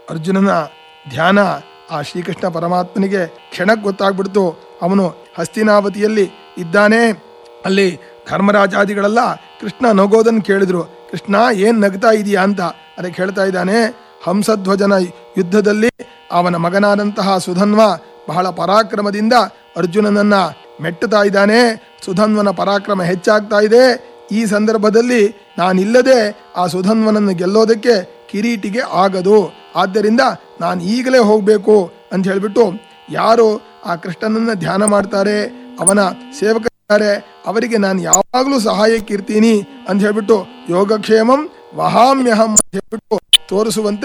ಅರ್ಜುನನ ಧ್ಯಾನ ಆ ಶ್ರೀಕೃಷ್ಣ ಪರಮಾತ್ಮನಿಗೆ ಕ್ಷಣಕ್ಕೆ ಗೊತ್ತಾಗ್ಬಿಡ್ತು ಅವನು ಹಸ್ತಿನಾವತಿಯಲ್ಲಿ ಇದ್ದಾನೆ ಅಲ್ಲಿ ಧರ್ಮರಾಜಾದಿಗಳೆಲ್ಲ ಕೃಷ್ಣ ನಗೋದನ್ನು ಕೇಳಿದ್ರು ಕೃಷ್ಣ ಏನ್ ನಗ್ತಾ ಇದೀಯಾ ಅಂತ ಅದಕ್ಕೆ ಹೇಳ್ತಾ ಇದ್ದಾನೆ ಹಂಸಧ್ವಜನ ಯುದ್ಧದಲ್ಲಿ ಅವನ ಮಗನಾದಂತಹ ಸುಧನ್ವ ಬಹಳ ಪರಾಕ್ರಮದಿಂದ ಅರ್ಜುನನನ್ನ ಮೆಟ್ಟುತ್ತಾ ಇದ್ದಾನೆ ಸುಧನ್ವನ ಪರಾಕ್ರಮ ಹೆಚ್ಚಾಗ್ತಾ ಇದೆ ಈ ಸಂದರ್ಭದಲ್ಲಿ ನಾನಿಲ್ಲದೆ ಆ ಸುಧನ್ವನನ್ನು ಗೆಲ್ಲೋದಕ್ಕೆ ಕಿರೀಟಿಗೆ ಆಗದು ಆದ್ದರಿಂದ ನಾನು ಈಗಲೇ ಹೋಗಬೇಕು ಅಂತ ಹೇಳಿಬಿಟ್ಟು ಯಾರು ಆ ಕೃಷ್ಣನನ್ನ ಧ್ಯಾನ ಮಾಡ್ತಾರೆ ಅವನ ಸೇವಕರಿದ್ದಾರೆ ಅವರಿಗೆ ನಾನು ಯಾವಾಗಲೂ ಸಹಾಯಕ್ಕಿರ್ತೀನಿ ಅಂತ ಹೇಳ್ಬಿಟ್ಟು ಯೋಗಕ್ಷೇಮಂ ವಹಾಮ್ಯಹಂ ಅಂತ ಹೇಳ್ಬಿಟ್ಟು ತೋರಿಸುವಂತೆ